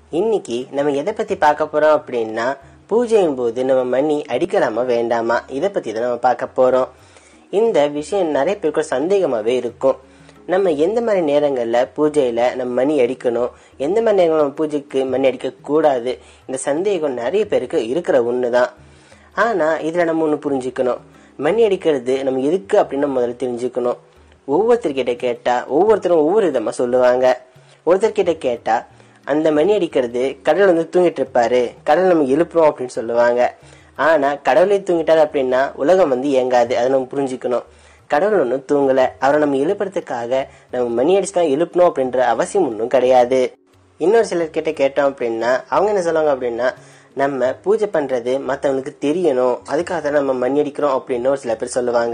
இன்னைக்கு நம்ம எதை பத்தி பார்க்க போறோம் அப்படின்னா பூஜையின் போது நம்ம மணி அடிக்கலாமா வேண்டாமா இதை பத்தி தான் நம்ம பார்க்க போறோம் இந்த விஷயம் நிறைய பேருக்கு ஒரு சந்தேகமாவே இருக்கும் நம்ம எந்த மாதிரி நேரங்கள்ல பூஜையில நம்ம மணி அடிக்கணும் எந்த மாதிரி நேரங்கள் நம்ம பூஜைக்கு மணி அடிக்க கூடாது இந்த சந்தேகம் நிறைய பேருக்கு இருக்கிற ஒண்ணுதான் ஆனா இதுல நம்ம ஒண்ணு புரிஞ்சுக்கணும் மணி அடிக்கிறது நம்ம எதுக்கு அப்படின்னு நம்ம முதல்ல தெரிஞ்சுக்கணும் ஒவ்வொருத்தர்கிட்ட கேட்டா ஒவ்வொருத்தரும் ஒவ்வொரு விதமா சொல்லுவாங்க ஒருத்தர்கிட்ட கேட்டா அந்த மணி அடிக்கிறது கடவுள் வந்து தூங்கிட்டு இருப்பாரு கடவுள் நம்ம எழுப்புறோம் அப்படின்னு சொல்லுவாங்க ஆனா கடவுளே தூங்கிட்டாரு அப்படின்னா உலகம் வந்து இயங்காது அதை நம்ம புரிஞ்சுக்கணும் கடவுள் ஒன்றும் தூங்கல அவரை நம்ம எழுப்புறதுக்காக நம்ம மணி அடிச்சு தான் எழுப்பணும் அப்படின்ற அவசியம் ஒன்றும் கிடையாது இன்னொரு சிலர் கிட்ட கேட்டோம் அப்படின்னா அவங்க என்ன சொல்லுவாங்க அப்படின்னா நம்ம பூஜை பண்றது மத்தவங்களுக்கு தெரியணும் அதுக்காக தான் நம்ம மணி அடிக்கிறோம் அப்படின்னு ஒரு சில பேர் சொல்லுவாங்க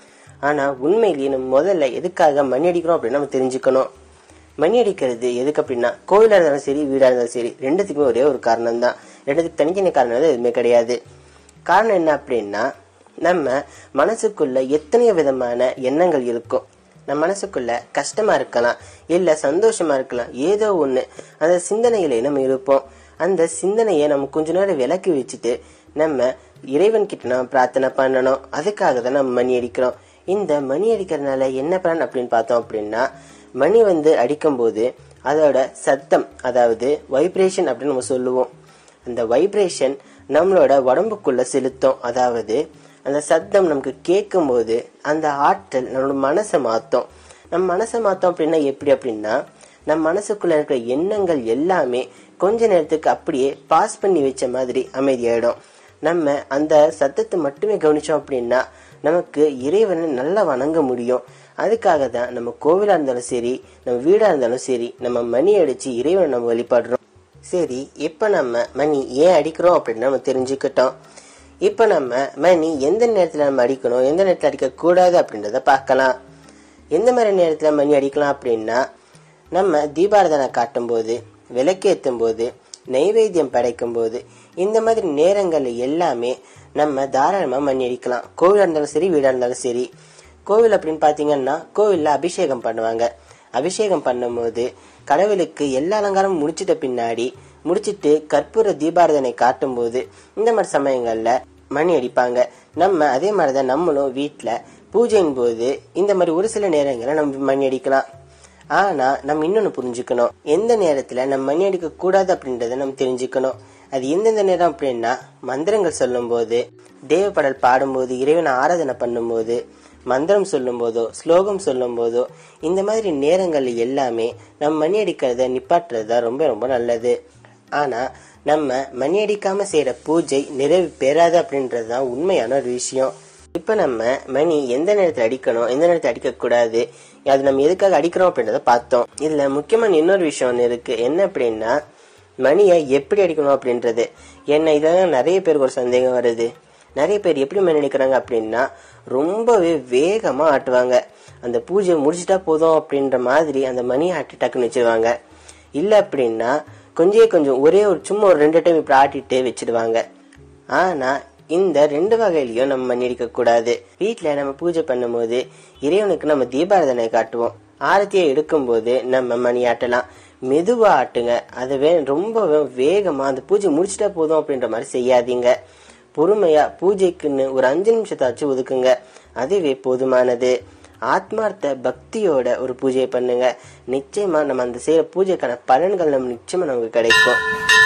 ஆனா உண்மையிலேயே நம்ம முதல்ல எதுக்காக மணி அடிக்கிறோம் அப்படின்னு நம்ம தெரிஞ்சுக்கணும் மணி அடிக்கிறது எதுக்கு அப்படின்னா கோவிலா இருந்தாலும் சரி வீடா இருந்தாலும் சரி ரெண்டுத்துக்குமே ஒரே ஒரு காரணம் தான் ரெண்டுத்துக்கு தனித்தனி காரணம் வந்து எதுவுமே கிடையாது காரணம் என்ன அப்படின்னா நம்ம மனசுக்குள்ள எத்தனையோ விதமான எண்ணங்கள் இருக்கும் நம்ம மனசுக்குள்ள கஷ்டமா இருக்கலாம் இல்ல சந்தோஷமா இருக்கலாம் ஏதோ ஒண்ணு அந்த சிந்தனையிலே நம்ம இருப்போம் அந்த சிந்தனையை நம்ம கொஞ்ச நேரம் விலக்கி வச்சுட்டு நம்ம இறைவன் கிட்ட நம்ம பிரார்த்தனை பண்ணணும் அதுக்காக தான் நம்ம மணி அடிக்கிறோம் இந்த மணி அடிக்கிறதுனால என்ன பலன் அப்படின்னு பார்த்தோம் அப்படின்னா மணி வந்து அடிக்கும்போது அதோட சத்தம் அதாவது வைப்ரேஷன் அப்படின்னு நம்ம சொல்லுவோம் அந்த வைப்ரேஷன் நம்மளோட உடம்புக்குள்ள செலுத்தும் அதாவது அந்த சத்தம் நமக்கு கேட்கும்போது அந்த ஆற்றல் நம்மளோட மனசை மாத்தும் நம்ம மனசை மாத்தோம் அப்படின்னா எப்படி அப்படின்னா நம்ம மனசுக்குள்ள இருக்கிற எண்ணங்கள் எல்லாமே கொஞ்ச நேரத்துக்கு அப்படியே பாஸ் பண்ணி வச்ச மாதிரி அமைதியாயிடும் நம்ம அந்த சத்தத்தை மட்டுமே கவனிச்சோம் அப்படின்னா நமக்கு இறைவனை நல்லா வணங்க முடியும் அதுக்காக தான் நம்ம கோவிலா இருந்தாலும் சரி நம்ம வீடா இருந்தாலும் சரி நம்ம மணி அடிச்சு இறைவனை நம்ம வழிபடுறோம் சரி இப்ப நம்ம மணி ஏன் அடிக்கிறோம் அப்படின்னு நம்ம தெரிஞ்சுக்கிட்டோம் இப்ப நம்ம மணி எந்த நேரத்துல நம்ம அடிக்கணும் எந்த நேரத்துல அடிக்க கூடாது அப்படின்றத பார்க்கலாம் எந்த மாதிரி நேரத்துல மணி அடிக்கலாம் அப்படின்னா நம்ம தீபாரதனை காட்டும் போது விளக்கேற்றும் போது நைவேத்தியம் படைக்கும் போது இந்த மாதிரி நேரங்கள் எல்லாமே நம்ம தாராளமா மணி அடிக்கலாம் கோவிலா இருந்தாலும் சரி வீடா இருந்தாலும் சரி கோவில் அப்படின்னு பாத்தீங்கன்னா கோவில்ல அபிஷேகம் பண்ணுவாங்க அபிஷேகம் பண்ணும்போது கடவுளுக்கு எல்லா அலங்காரமும் முடிச்சிட்ட பின்னாடி முடிச்சிட்டு கற்பூர தீபாரதனை காட்டும் போது இந்த மாதிரி சமயங்கள்ல மணி அடிப்பாங்க நம்ம அதே மாதிரிதான் நம்மளும் வீட்டுல பூஜையின் போது இந்த மாதிரி ஒரு சில நேரங்களில் நம்ம மணி அடிக்கலாம் ஆனா நம்ம இன்னொன்னு புரிஞ்சுக்கணும் எந்த நேரத்துல நம்ம மணி அடிக்க கூடாது அப்படின்றத நம்ம தெரிஞ்சுக்கணும் அது எந்தெந்த நேரம் அப்படின்னா மந்திரங்கள் சொல்லும் போது தேவப்படல் பாடும்போது இறைவனை ஆராதனை பண்ணும்போது மந்திரம் சொல்லும் போதோ ஸ்லோகம் சொல்லும் போதோ இந்த மாதிரி நேரங்கள் எல்லாமே நம்ம மணி அடிக்கிறத நிப்பாட்டுறது தான் ரொம்ப ரொம்ப நல்லது ஆனா நம்ம மணி அடிக்காம செய்யற பூஜை நிறைவு பெறாது அப்படின்றது தான் உண்மையான ஒரு விஷயம் இப்ப நம்ம மணி எந்த நேரத்துல அடிக்கணும் எந்த நேரத்துல அடிக்க கூடாது அது நம்ம எதுக்காக அடிக்கிறோம் அப்படின்றத பார்த்தோம் இதுல முக்கியமான இன்னொரு விஷயம் ஒன்று இருக்கு என்ன அப்படின்னா மணியை எப்படி அடிக்கணும் அப்படின்றது என்ன இதெல்லாம் நிறைய பேருக்கு ஒரு சந்தேகம் வருது நிறைய பேர் எப்படி மணி அடிக்கிறாங்க அப்படின்னா ரொம்பவே வேகமா ஆட்டுவாங்க அந்த பூஜை முடிச்சிட்டா போதும் அப்படின்ற மாதிரி அந்த மணி ஆட்டி டக்குன்னு வச்சிருவாங்க இல்ல அப்படின்னா கொஞ்சே கொஞ்சம் ஒரே ஒரு சும்மா ஒரு ரெண்டு டைம் இப்படி ஆட்டிட்டு வச்சிடுவாங்க ஆனா இந்த ரெண்டு வகையிலயும் நம்ம மணி அடிக்க கூடாது வீட்டுல நம்ம பூஜை பண்ணும்போது இறைவனுக்கு நம்ம தீபாரதனை காட்டுவோம் ஆரத்தியை எடுக்கும்போது நம்ம மணி ஆட்டலாம் மெதுவா ஆட்டுங்க அதுவே ரொம்ப வேகமா அந்த பூஜை முடிச்சிட்டா போதும் அப்படின்ற மாதிரி செய்யாதீங்க பொறுமையா பூஜைக்குன்னு ஒரு அஞ்சு நிமிஷத்தாச்சும் ஒதுக்குங்க அதுவே போதுமானது ஆத்மார்த்த பக்தியோட ஒரு பூஜை பண்ணுங்க நிச்சயமா நம்ம அந்த செய்யற பூஜைக்கான பலன்கள் நம்ம நிச்சயமா நமக்கு கிடைக்கும்